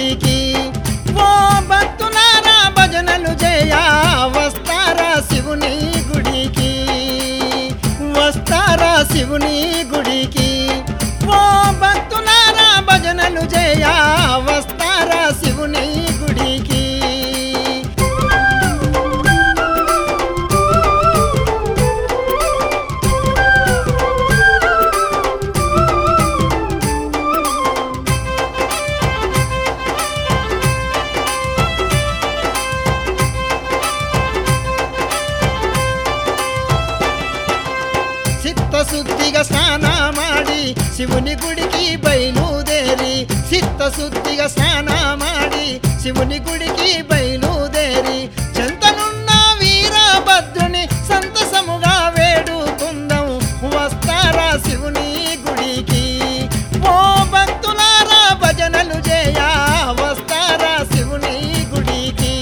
గుడికి ఓ భక్తులారా భజనలు చేయ వస్తారా శివుని గుడికి వస్తారా శివుని గుడికి ఓ భక్తులారా భజనలు చేయ వస్తారా శివుని గుడికి చిత్తశుద్ధిగా స్నానమాడి శివుని గుడికి బయలుదేరి చిత్తశుద్ధిగా స్నానమాడి శివుని గుడికి బయలుదేరి చెంతనున్న వీరభద్రుని సంతసముగా వేడుకుందాం వస్తారా శివుని గుడికి ఓ భక్తులారా భజనలు చేయ వస్తారా శివుని గుడికి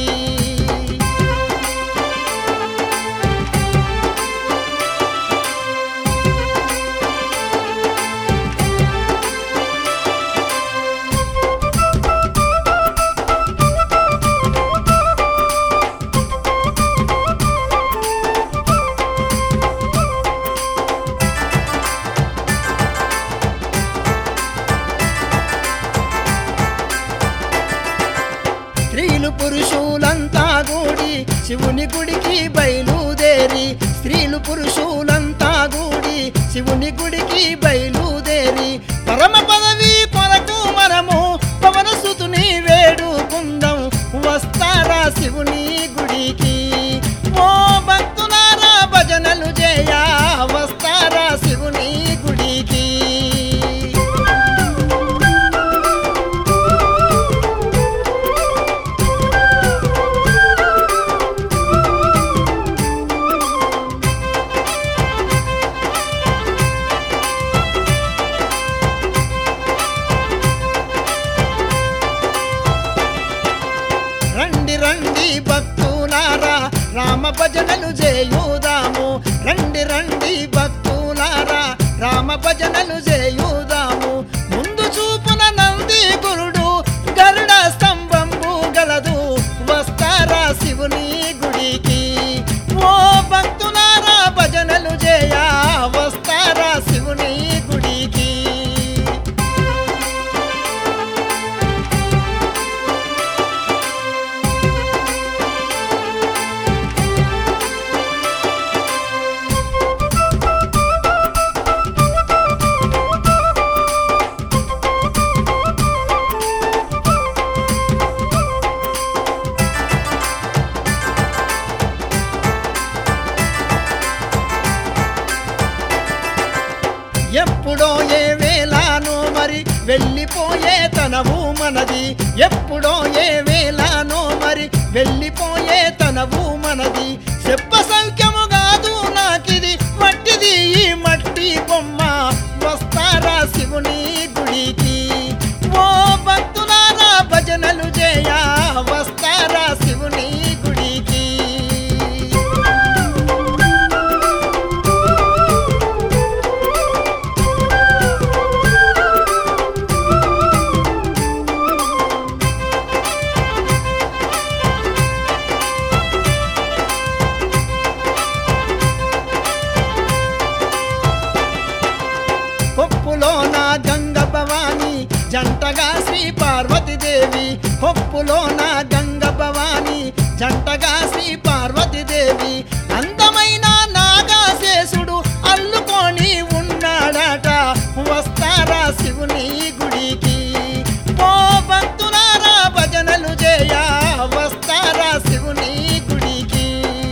స్త్రీలు పురుషులంతా కూడి శివుని గుడికి బయలుదేరి స్త్రీలు పురుషులంతా కూడి శివుని గుడికి బయలుదేరి పరమ పదవి కొరకు మనము పవన సుతుని వేడుకుందాం వస్తారా శివుని గుడికి ఓ భక్తులారా భజనలు చేయ వస్తారా శివుని గుడికి రండి రండి భక్తులారా రామ భజనలు చేయుదాము రండి రండి భక్తులారా రామ భజనలు చేయుదాము ముందు చూపున నంది గురుడు గరుడ స్తంభంబు గలదు వస్తారా శివుని గుడికి ఓ భక్తులారా భజనలు చేయ వస్తారా శివుని గుడికి ఎప్పుడో ఏ వేలానో మరి వెళ్ళిపోయే తనవు మనది ఎప్పుడో ఏ వేలానో మరి వెళ్ళిపోయే తనవు మనది చెప్ప సంఖ్యము కాదు నాకిది మట్టిది ఈ మట్టి బొమ్మ వస్తారా శివుని గుడికి ఓ భక్తులారా భజనలు చేయ వస్తారా శివుని గుడికి కొప్పులో నా గంగ భవాని జంటగా శ్రీ పార్వతీదేవి కొప్పులో నా గంగ భవాని జంటగా శ్రీ పార్వతీదేవి అందమైన నాగాశేషుడు అల్లుకొని ఉన్నాడట వస్తారా శివుని గుడికి ఓ భక్తులారా భజనలు చేయ వస్తారా శివుని గుడికి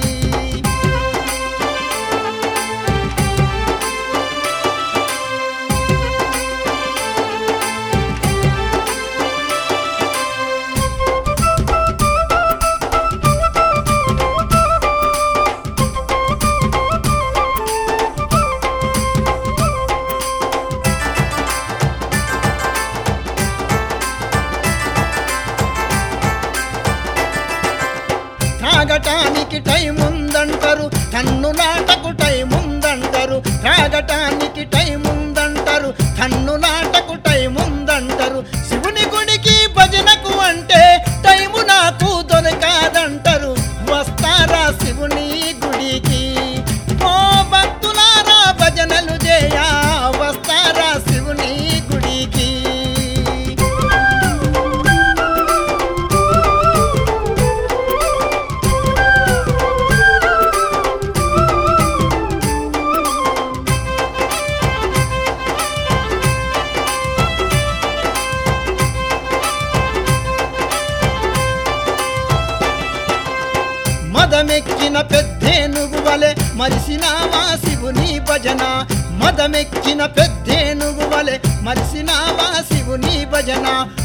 తాగటానికి టైం ఉందంటారు కన్నులాటకు టైం ఉందంటారు తాగటానికి టైం ఉందంటారు కన్నులాటకు టైం ఉందంటారు శివుని గుడికి భజనకు మదమెక్కిన పెద్దేనుగు వలె మరిసినావా శివుని భజన మదమెక్కిన పెద్దేనుగు వలె మరిసినావా శివుని భజన